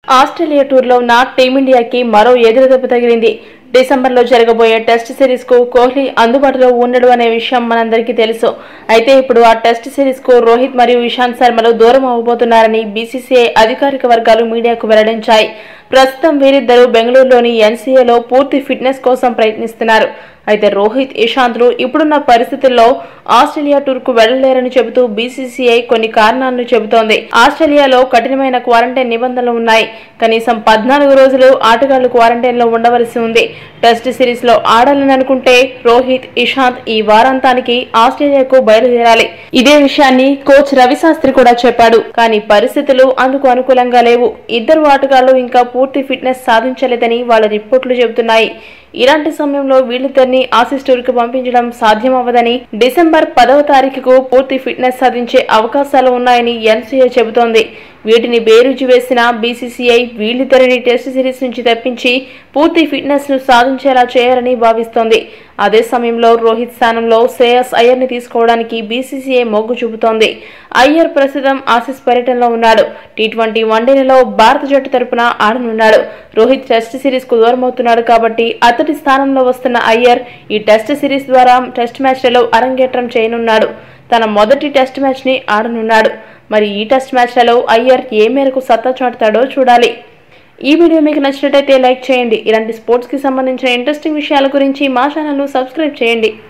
Australia టూర్లో ఉన్న టీమిండియాకి మరో ఎదురుదెబ్బ తగిలింది డిసెంబర్లో జరగబోయే టెస్ట్ సిరీస్ కు కోహ్లీ అందుబాటులో ఉండడు అనే విషయం మనందరికీ తెలుసు అయితే ఇప్పుడు ఆ టెస్ట్ సిరీస్ కు రోహిత్ మరియు ఇషాంత్ శర్మలు దూరం అవ్వబోతున్నారని బీసీసీఐ అధికారిక వర్గాలు మీడియాకు వెల్లడించాయి ప్రస్తుతం వీరిద్దరూ బెంగళూరులోని ఎన్సీఏలో పూర్తి ఫిట్నెస్ కోసం ప్రయత్నిస్తున్నారు అయితే రోహిత్ ఇషాంత్లు ఇప్పుడున్న పరిస్థితుల్లో ఆస్ట్రేలియా టూర్ కు వెళ్లలేరని చెబుతూ బీసీసీఐ కొన్ని కారణాలను చెబుతోంది ఆస్ట్రేలియాలో కఠినమైన క్వారంటైన్ నిబంధనలు ఉన్నాయి కనీసం పద్నాలుగు రోజులు ఆటగాళ్లు క్వారంటైన్ లో ఉండవలసి ఉంది టెస్ట్ సిరీస్ లో ఆడాలని అనుకుంటే రోహిత్ ఇషాంత్ ఈ వారాంతానికి ఆస్ట్రేలియాకు బయలుదేరాలి ఇదే విషయాన్ని కోచ్ రవిశాస్త్రి కూడా చెప్పాడు కానీ పరిస్థితులు అందుకు అనుకూలంగా లేవు ఇద్దరు ఆటగాళ్లు ఇంకా పూర్తి ఫిట్నెస్ సాధించలేదని వాళ్ళ రిపోర్టులు చెబుతున్నాయి ఇలాంటి సమయంలో వీళ్ళిద్దరిని ఆసీస్ టూర్ కు పంపించడం సాధ్యమవ్వదని డిసెంబర్ పదవ తారీఖుకు పూర్తి ఫిట్నెస్ సాధించే అవకాశాలు ఉన్నాయని ఎన్సీఏ చెబుతోంది వీటిని బేరుజు వేసిన బీసీసీఐ వీళ్ళిద్దరిని టెస్ట్ సిరీస్ నుంచి తప్పించి పూర్తి ఫిట్నెస్ ను సాధించేలా చేయాలని భావిస్తోంది అదే సమయంలో రోహిత్ స్థానంలో శ్రేయస్ అయ్యర్ ని తీసుకోవడానికి బీసీసీఐ మొగ్గు చూపుతోంది అయ్యర్ ప్రస్తుతం ఆసీస్ పర్యటనలో ఉన్నాడు టీ ట్వంటీ వన్డేలలో భారత జట్టు తరపున ఆడనున్నాడు రోహిత్ టెస్ట్ సిరీస్ కు దూరమవుతున్నాడు కాబట్టి అతడి స్థానంలో వస్తున్న అయ్యర్ ఈ టెస్ట్ సిరీస్ ద్వారా టెస్ట్ మ్యాచ్లలో అరంగేట్రం చేయనున్నాడు తన మొదటి టెస్ట్ మ్యాచ్ ని ఆడనున్నాడు మరి ఈ టెస్ట్ మ్యాచ్లలో అయ్యర్ ఏ మేరకు సత్తా చాటుతాడో చూడాలి ఈ వీడియో మీకు నచ్చినట్టయితే లైక్ చేయండి ఇలాంటి స్పోర్ట్స్ కి సంబంధించిన ఇంట్రెస్టింగ్ విషయాల గురించి మా ఛానల్ సబ్స్క్రైబ్ చేయండి